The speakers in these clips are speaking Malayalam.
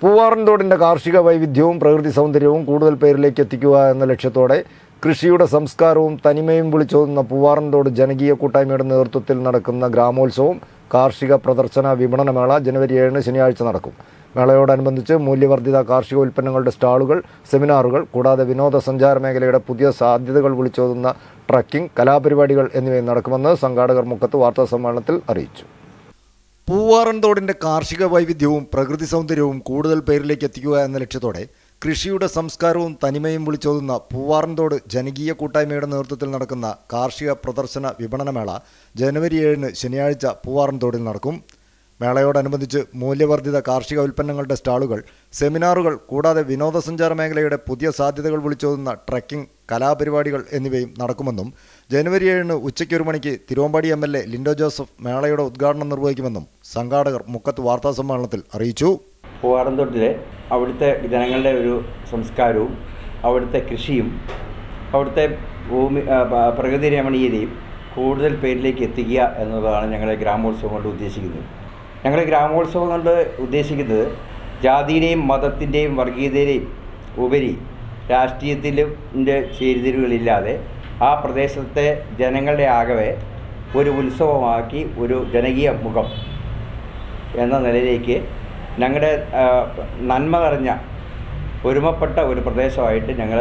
പൂവാറൻതോടിൻ്റെ കാർഷിക വൈവിധ്യവും പ്രകൃതി സൗന്ദര്യവും കൂടുതൽ പേരിലേക്ക് എത്തിക്കുക എന്ന ലക്ഷ്യത്തോടെ കൃഷിയുടെ സംസ്കാരവും തനിമയും വിളിച്ചോതുന്ന പൂവാറൻതോട് ജനകീയ കൂട്ടായ്മയുടെ നേതൃത്വത്തിൽ നടക്കുന്ന ഗ്രാമോത്സവം കാർഷിക പ്രദർശന വിപണനമേള ജനുവരി ഏഴിന് ശനിയാഴ്ച നടക്കും മേളയോടനുബന്ധിച്ച് മൂല്യവർദ്ധിത കാർഷിക ഉൽപ്പന്നങ്ങളുടെ സ്റ്റാളുകൾ സെമിനാറുകൾ കൂടാതെ വിനോദസഞ്ചാര മേഖലയുടെ പുതിയ സാധ്യതകൾ വിളിച്ചോതുന്ന ട്രക്കിംഗ് കലാപരിപാടികൾ എന്നിവയും നടക്കുമെന്ന് സംഘാടകർ മുക്കത്ത് വാർത്താസമ്മേളനത്തിൽ അറിയിച്ചു പൂവാറൻതോടിൻ്റെ കാർഷിക വൈവിധ്യവും പ്രകൃതി സൗന്ദര്യവും കൂടുതൽ പേരിലേക്ക് എത്തിക്കുക എന്ന ലക്ഷ്യത്തോടെ കൃഷിയുടെ സംസ്കാരവും തനിമയും വിളിച്ചോതുന്ന പൂവാറൻതോട് ജനകീയ കൂട്ടായ്മയുടെ നേതൃത്വത്തിൽ നടക്കുന്ന കാർഷിക പ്രദർശന വിപണനമേള ജനുവരി ഏഴിന് ശനിയാഴ്ച പൂവാറൻതോടിൽ നടക്കും മേളയോടനുബന്ധിച്ച് മൂല്യവർദ്ധിത കാർഷിക ഉൽപ്പന്നങ്ങളുടെ സ്റ്റാളുകൾ സെമിനാറുകൾ കൂടാതെ വിനോദസഞ്ചാര മേഖലയുടെ പുതിയ സാധ്യതകൾ വിളിച്ചോതുന്ന ട്രക്കിംഗ് കലാപരിപാടികൾ എന്നിവയും നടക്കുമെന്നും ജനുവരി ഏഴിന് ഉച്ചയ്ക്ക് ഒരു മണിക്ക് Thiruvambady M L A Lindo Joseph മേളയുടെ ഉദ്ഘാടനം നിർവഹിക്കുമെന്നും സംഘാടകർ മുക്കത്ത് വാർത്താസമ്മേളനത്തിൽ അറിയിച്ചു പൂവാറന്തൊട്ടിലെ അവിടുത്തെ ജനങ്ങളുടെ ഒരു സംസ്കാരവും അവിടുത്തെ കൃഷിയും അവിടുത്തെ ഭൂമി ആ, പ- പ്രകൃതി രമണീയതയും കൂടുതൽ പേരിലേക്ക് എത്തിക്കുക എന്നതാണ് ഞങ്ങളുടെ ഗ്രാമോത്സവം കൊണ്ട് ഉദ്ദേശിക്കുന്നത് ഞങ്ങളുടെ ഗ്രാമോത്സവം കൊണ്ട് ഉദ്ദേശിക്കുന്നത് ജാതിയുടെയും മതത്തിൻ്റെയും വർഗീയതയുടെയും ഉപരി രാഷ്ട്രീയത്തിലും ൻ്റെ ചേരിതിരിവുകളില്ലാതെ ആ പ്രദേശത്തെ ജനങ്ങളുടെ ആകവെ ഒരു ഉത്സവമാക്കി ഒരു ജനകീയ മുഖം എന്ന നിലയിലേക്ക് ഞങ്ങളുടെ ആ, നന്മ നിറഞ്ഞ ഒരുമപ്പെട്ട ഒരു പ്രദേശമായിട്ട് ഞങ്ങൾ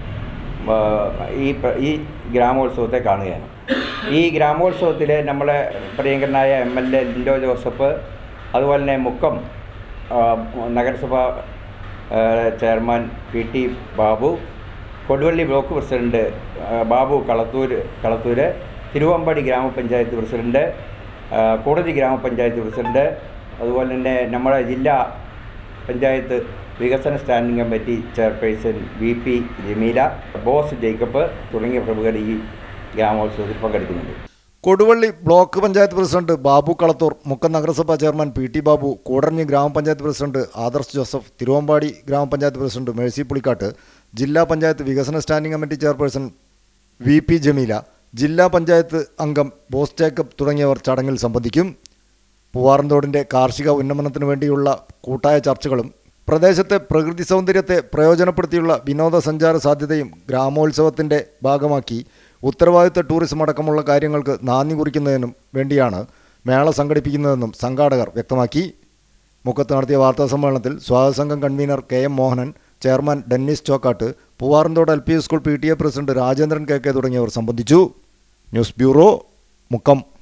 ഈ പ്ര- ഈ ഗ്രാമോത്സവത്തെ കാണുകയാണ് ഈ ഗ്രാമോത്സവത്തിൽ നമ്മളെ പ്രിയങ്കരനായ M L A Lindo Joseph അതുപോലെ തന്നെ മുക്കം ആ, നഗരസഭ ആ, chairman P T Babu Koduvally block president ആ, ബാബു കളത്തൂർ കളത്തൂർ തിരുവമ്പാടി ഗ്രാമപഞ്ചായത്ത് പ്രസിഡന്റ് ആ, കൂടതി ഗ്രാമപഞ്ചായത്ത് പ്രസിഡന്റ് അതുപോലെ തന്നെ നമ്മുടെ ജില്ലാ പഞ്ചായത്ത് വികസന standing committee chairperson V P Jameela Bose Jacob തുടങ്ങിയ പ്രമുഖർ ഈ ഗ്രാമോത്സവത്തിൽ പങ്കെടുക്കുന്നുണ്ട് കൊടുവള്ളി ബ്ലോക്ക് പഞ്ചായത്ത് പ്രസിഡന്റ് ബാബു കളത്തൂർ മുക്കം നഗരസഭാ chairman P T Babu Koodaranji ഗ്രാമപഞ്ചായത്ത് പ്രസിഡന്റ് ആദർശ് ജോസഫ് തിരുവമ്പാടി ഗ്രാമപഞ്ചായത്ത് പ്രസിഡന്റ് മേഴ്സി പുളിക്കാട്ട് ജില്ലാ പഞ്ചായത്ത് വികസന standing committee chairperson V P Jameela ജില്ലാ പഞ്ചായത്ത് അംഗം ബോസ് ജേക്കബ് തുടങ്ങിയവർ ചടങ്ങിൽ സംബന്ധിക്കും പൂവാറന്തോടിൻ്റെ കാർഷിക ഉന്നമനത്തിനു വേണ്ടിയുള്ള കൂട്ടായ ചർച്ചകളും പ്രദേശത്തെ പ്രകൃതി സൗന്ദര്യത്തെ പ്രയോജനപ്പെടുത്തിയുള്ള വിനോദസഞ്ചാര സാധ്യതയും ഗ്രാമോത്സവത്തിൻ്റെ ഭാഗമാക്കി ഉത്തരവാദിത്ത ടൂറിസം അടക്കമുള്ള കാര്യങ്ങൾക്ക് നാന്ദി കുറിക്കുന്നതിനും വേണ്ടിയാണ് മേള സംഘടിപ്പിക്കുന്നതെന്നും സംഘാടകർ വ്യക്തമാക്കി മുക്കത്ത് നടത്തിയ വാർത്താ സമ്മേളനത്തിൽ സ്വാഗത സംഘം convener K M Mohanan chairman Dennis Chokkattu Poovaranthode L P school P T A president Rajendran K K തുടങ്ങിയവർ സംബന്ധിച്ചു ന്യൂസ് ബ്യൂറോ മുക്കം